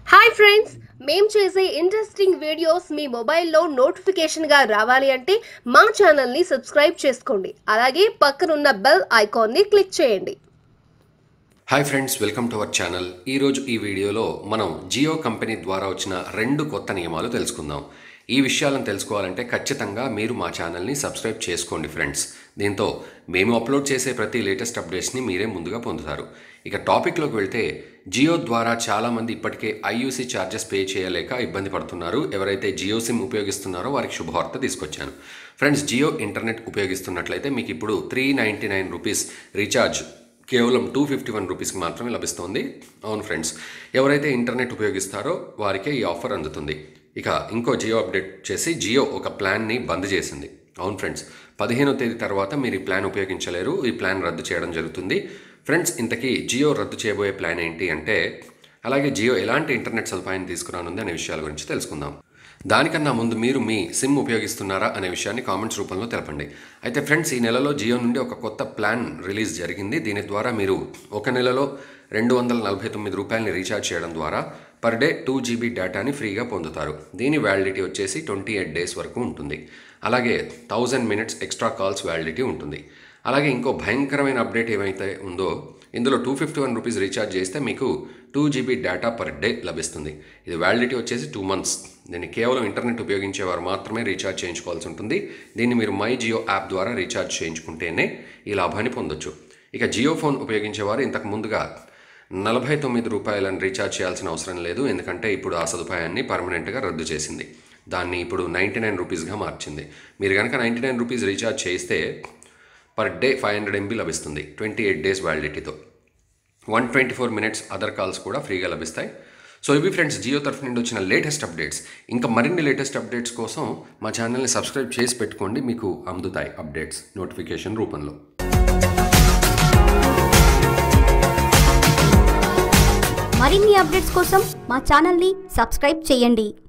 hi friends మేం చేసే interesting videos మీ మొబైల్లో నోటిఫికేషన్గా రావాలి అంటే మా ఛానల్ని సబ్స్క్రైబ్ చేసుకోండి అలాగే పక్కనున్న బెల్ ఐకాన్ని క్లిక్ చేయండి hi friends welcome to our channel ఈరోజు ఈ వీడియోలో మనం జియో కంపెనీ ద్వారా వచ్చిన రెండు కొత్త నియమాలు తెలుసుకుందాం ఈ విషయాలను తెలుసుకోవాలంటే ఖచ్చితంగా మీరు మా ఛానల్ని సబ్స్క్రైబ్ చేసుకోండి ఫ్రెండ్స్ దీంతో మేము అప్లోడ్ చేసే ప్రతి లేటెస్ట్ అప్డేట్స్ని మీరే ముందుగా పొందుతారు ఇక టాపిక్లోకి వెళ్తే జియో ద్వారా చాలామంది ఇప్పటికే ఐయూసీ ఛార్జెస్ పే చేయలేక ఇబ్బంది పడుతున్నారు ఎవరైతే జియో సిమ్ ఉపయోగిస్తున్నారో వారికి శుభవార్త తీసుకొచ్చాను ఫ్రెండ్స్ జియో ఇంటర్నెట్ ఉపయోగిస్తున్నట్లయితే మీకు ఇప్పుడు three ninety nine rupees recharge కేవలం టూ ఫిఫ్టీ వన్ రూపీస్కి మాత్రమే లభిస్తుంది అవును ఫ్రెండ్స్ ఎవరైతే ఇంటర్నెట్ ఉపయోగిస్తారో వారికే ఈ ఆఫర్ అందుతుంది ఇక ఇంకో జియో అప్డేట్ చేసి జియో ఒక ప్లాన్ని బంద్ చేసింది అవును ఫ్రెండ్స్ పదిహేనో తేదీ తర్వాత మీరు ఈ ప్లాన్ ఉపయోగించలేరు ఈ ప్లాన్ రద్దు చేయడం జరుగుతుంది ఫ్రెండ్స్ ఇంతకీ జియో రద్దు చేయబోయే ప్లాన్ ఏంటి అంటే అలాగే జియో ఎలాంటి ఇంటర్నెట్ సదుపాయాన్ని తీసుకురానుంది అనే విషయాల గురించి తెలుసుకుందాం దానికన్నా ముందు మీరు మీ సిమ్ ఉపయోగిస్తున్నారా అనే విషయాన్ని కామెంట్స్ రూపంలో తెలపండి అయితే ఫ్రెండ్స్ ఈ నెలలో జియో నుండి ఒక కొత్త ప్లాన్ రిలీజ్ జరిగింది దీని ద్వారా మీరు ఒక నెలలో రెండు వందల నలభై తొమ్మిది రూపాయలని రీఛార్జ్ చేయడం ద్వారా పర్ డే టూ జీబీ డేటాని ఫ్రీగా పొందుతారు దీని వ్యాలిడిటీ వచ్చేసి ట్వంటీ ఎయిట్ డేస్ వరకు ఉంటుంది అలాగే thousand minutes extra calls validity ఉంటుంది అలాగే ఇంకో భయంకరమైన అప్డేట్ ఏమైతే ఉందో ఇందులో two fifty one rupees recharge చేస్తే మీకు two GB data per day లభిస్తుంది ఇది వ్యాలిడిటీ వచ్చేసి టూ మంత్స్ దీన్ని కేవలం ఇంటర్నెట్ ఉపయోగించేవారు మాత్రమే రీఛార్జ్ చేయించుకోవాల్సి ఉంటుంది దీన్ని మీరు మై జియో యాప్ ద్వారా రీఛార్జ్ చేయించుకుంటేనే ఈ లాభాన్ని పొందొచ్చు ఇక జియో ఫోన్ ఉపయోగించేవారు ఇంతకు ముందుగా నలభై తొమ్మిది రూపాయలను రీఛార్జ్ చేయాల్సిన అవసరం లేదు ఎందుకంటే ఇప్పుడు ఆ సదుపాయాన్ని పర్మనెంట్గా రద్దు చేసింది దాన్ని ఇప్పుడు నైంటీ నైన్ రూపీస్గా మార్చింది మీరు కనుక నైంటీ నైన్ రూపీస్ రీఛార్జ్ చేస్తే per day five hundred MB లభిస్తుంది ట్వంటీ ఎయిట్ డేస్ వ్యాలిడిటీతో one twenty four minutes other calls కూడా ఫ్రీగా లభిస్తాయి సో ఇవి ఫ్రెండ్స్ జియో తరఫు నుండి వచ్చిన లేటెస్ట్ అప్డేట్స్ ఇంకా మరిన్ని లేటెస్ట్ అప్డేట్స్ కోసం మా ఛానల్ని సబ్స్క్రైబ్ చేసి పెట్టుకోండి మీకు అందుతాయి అప్డేట్స్ నోటిఫికేషన్ రూపంలో మరిన్ని అప్డేట్స్ కోసం మా ఛానల్ని సబ్స్క్రైబ్ చేయండి